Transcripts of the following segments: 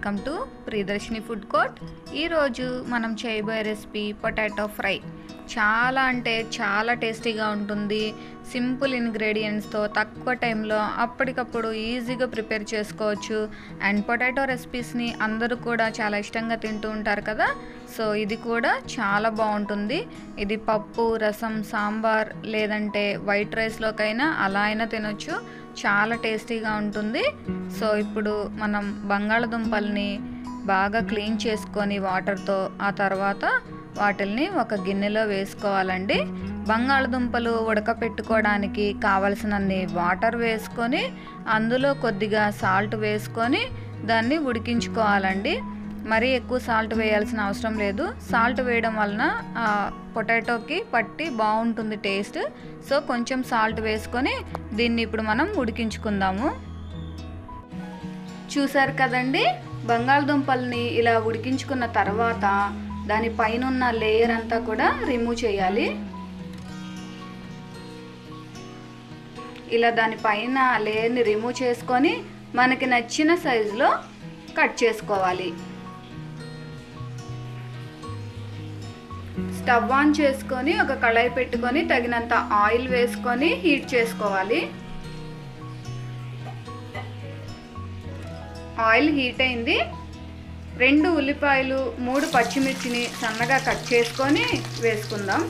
welcome to Priyadarshini food court ఈరోజు మనం చేయబోయే రెసిపీ పొటాటో ఫ్రై చాలా అంటే చాలా టేస్టీగా ఉంటుంది సింపుల్ ఇంగ్రీడియంట్స్తో తక్కువ టైంలో అప్పటికప్పుడు ఈజీగా ప్రిపేర్ చేసుకోవచ్చు అండ్ పొటాటో రెసిపీస్ని అందరూ కూడా చాలా ఇష్టంగా తింటూ ఉంటారు కదా సో ఇది కూడా చాలా బాగుంటుంది ఇది పప్పు రసం సాంబార్ లేదంటే వైట్ రైస్లోకైనా అలా అయినా తినొచ్చు చాలా టేస్టీగా ఉంటుంది సో ఇప్పుడు మనం బంగాళదుంపల్ని బాగా క్లీన్ చేసుకొని వాటర్తో ఆ తర్వాత వాటిల్ని ఒక గిన్నెలో వేసుకోవాలండి బంగాళదుంపలు ఉడకపెట్టుకోవడానికి కావలసినన్ని వాటర్ వేసుకొని అందులో కొద్దిగా సాల్ట్ వేసుకొని దాన్ని ఉడికించుకోవాలండి మరీ ఎక్కువ సాల్ట్ వేయాల్సిన అవసరం లేదు సాల్ట్ వేయడం వలన పొటాటోకి పట్టి బాగుంటుంది టేస్ట్ సో కొంచెం సాల్ట్ వేసుకొని దీన్ని ఇప్పుడు మనం ఉడికించుకుందాము చూసారు కదండి బంగాళదుంపల్ని ఇలా ఉడికించుకున్న తర్వాత దాని పైన ఉన్న లేయర్ అంతా కూడా రిమూవ్ చేయాలి ఇలా దాని పైన లేయర్ని రిమూవ్ చేసుకొని మనకి నచ్చిన సైజులో కట్ చేసుకోవాలి స్టవ్ ఆన్ చేసుకొని ఒక కళాయి పెట్టుకొని తగినంత ఆయిల్ వేసుకొని హీట్ చేసుకోవాలి ఆయిల్ హీట్ అయింది రెండు ఉల్లిపాయలు మూడు పచ్చిమిర్చిని సన్నగా కట్ చేసుకొని వేసుకుందాం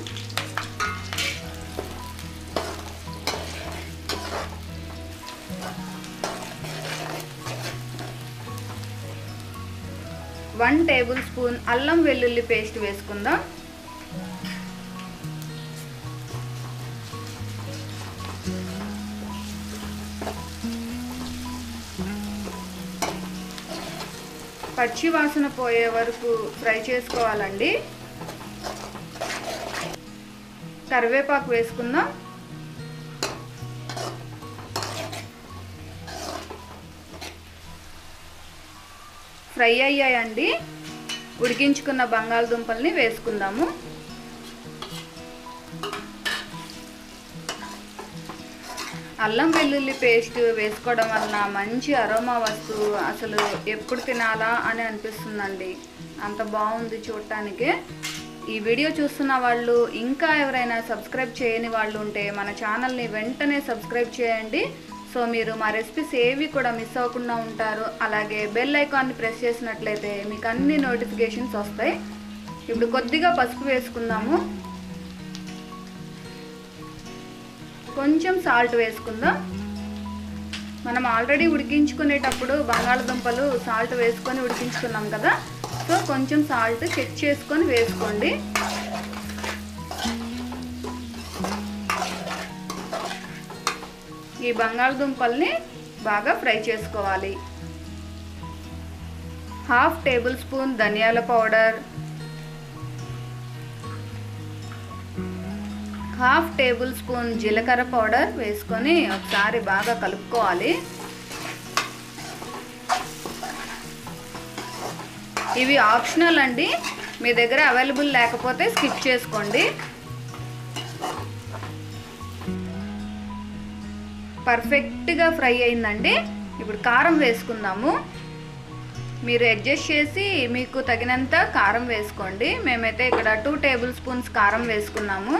వన్ టేబుల్ స్పూన్ అల్లం వెల్లుల్లి పేస్ట్ వేసుకుందాం పచ్చి వాసన పోయే వరకు ఫ్రై చేసుకోవాలండి కరివేపాకు వేసుకుందాం ఫ్రై అయ్యాయండి ఉడికించుకున్న బంగాళదుంపల్ని వేసుకుందాము అల్లం వెల్లుల్లి పేస్ట్ వేసుకోవడం వలన మంచి అరోమా వస్తువు అసలు ఎప్పుడు తినాలా అని అనిపిస్తుందండి అంత బాగుంది చూడటానికి ఈ వీడియో చూస్తున్న వాళ్ళు ఇంకా ఎవరైనా సబ్స్క్రైబ్ చేయని వాళ్ళు ఉంటే మన ఛానల్ని వెంటనే సబ్స్క్రైబ్ చేయండి సో మీరు మా రెసిపీస్ ఏవి కూడా మిస్ అవ్వకుండా ఉంటారు అలాగే బెల్ ఐకాన్ని ప్రెస్ చేసినట్లయితే మీకు అన్ని నోటిఫికేషన్స్ వస్తాయి ఇప్పుడు కొద్దిగా పసుపు వేసుకుందాము కొంచెం సాల్ట్ వేసుకుందాం మనం ఆల్రెడీ ఉడికించుకునేటప్పుడు బంగాళదుంపలు సాల్ట్ వేసుకొని ఉడికించుకున్నాం కదా సో కొంచెం సాల్ట్ చెక్ చేసుకొని వేసుకోండి ఈ బంగాళదుంపల్ని బాగా ఫ్రై చేసుకోవాలి హాఫ్ టేబుల్ స్పూన్ ధనియాల పౌడర్ హాఫ్ టేబుల్ స్పూన్ జీలకర్ర పౌడర్ వేసుకొని ఒకసారి బాగా కలుపుకోవాలి ఇవి ఆప్షనల్ అండి మీ దగ్గర అవైలబుల్ లేకపోతే స్కిప్ చేసుకోండి పర్ఫెక్ట్గా ఫ్రై అయిందండి ఇప్పుడు కారం వేసుకుందాము మీరు అడ్జస్ట్ చేసి మీకు తగినంత కారం వేసుకోండి మేమైతే ఇక్కడ టూ టేబుల్ స్పూన్స్ కారం వేసుకున్నాము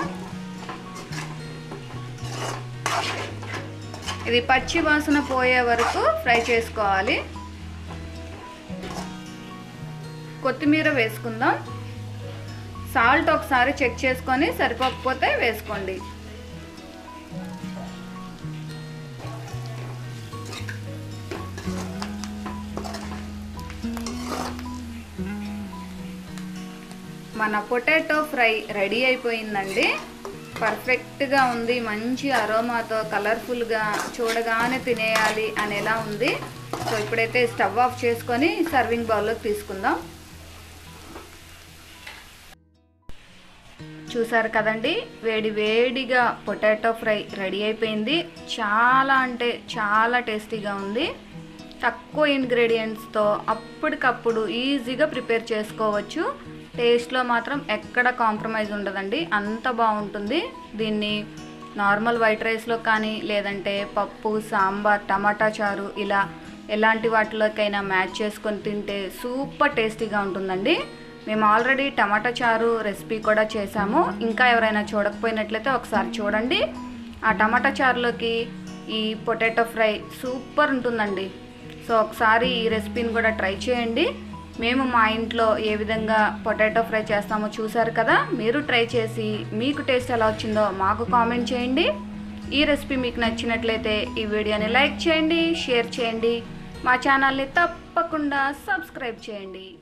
ఇది పచ్చి వాసన పోయే వరకు ఫ్రై చేసుకోవాలి కొత్తిమీర వేసుకుందాం సాల్ట్ ఒకసారి చెక్ చేసుకొని సరిపోకపోతే వేసుకోండి మన పొటాటో ఫ్రై రెడీ అయిపోయిందండి పర్ఫెక్ట్గా ఉంది మంచి అరోమాతో కలర్ఫుల్గా చూడగానే తినేయాలి అనేలా ఉంది సో ఇప్పుడైతే స్టవ్ ఆఫ్ చేసుకొని సర్వింగ్ బౌల్లోకి తీసుకుందాం చూసారు కదండి వేడి వేడిగా పొటాటో ఫ్రై రెడీ అయిపోయింది చాలా అంటే చాలా టేస్టీగా ఉంది తక్కువ ఇంగ్రీడియంట్స్తో అప్పటికప్పుడు ఈజీగా ప్రిపేర్ చేసుకోవచ్చు టేస్ట్లో మాత్రం ఎక్కడ కాంప్రమైజ్ ఉండదండి అంత బాగుంటుంది దీన్ని నార్మల్ వైట్ రైస్లో కానీ లేదంటే పప్పు సాంబార్ టమాటా చారు ఇలా ఎలాంటి వాటిలోకైనా మ్యాచ్ చేసుకొని తింటే సూపర్ టేస్టీగా ఉంటుందండి మేము ఆల్రెడీ టమాటా చారు రెసిపీ కూడా చేసాము ఇంకా ఎవరైనా చూడకపోయినట్లయితే ఒకసారి చూడండి ఆ టమాటా చారులోకి ఈ పొటాటో ఫ్రై సూపర్ ఉంటుందండి సో ఒకసారి ఈ రెసిపీని కూడా ట్రై చేయండి మేము మా ఇంట్లో ఏ విధంగా పొటాటో ఫ్రై చేస్తామో చూసారు కదా మీరు ట్రై చేసి మీకు టేస్ట్ ఎలా వచ్చిందో మాకు కామెంట్ చేయండి ఈ రెసిపీ మీకు నచ్చినట్లయితే ఈ వీడియోని లైక్ చేయండి షేర్ చేయండి మా ఛానల్ని తప్పకుండా సబ్స్క్రైబ్ చేయండి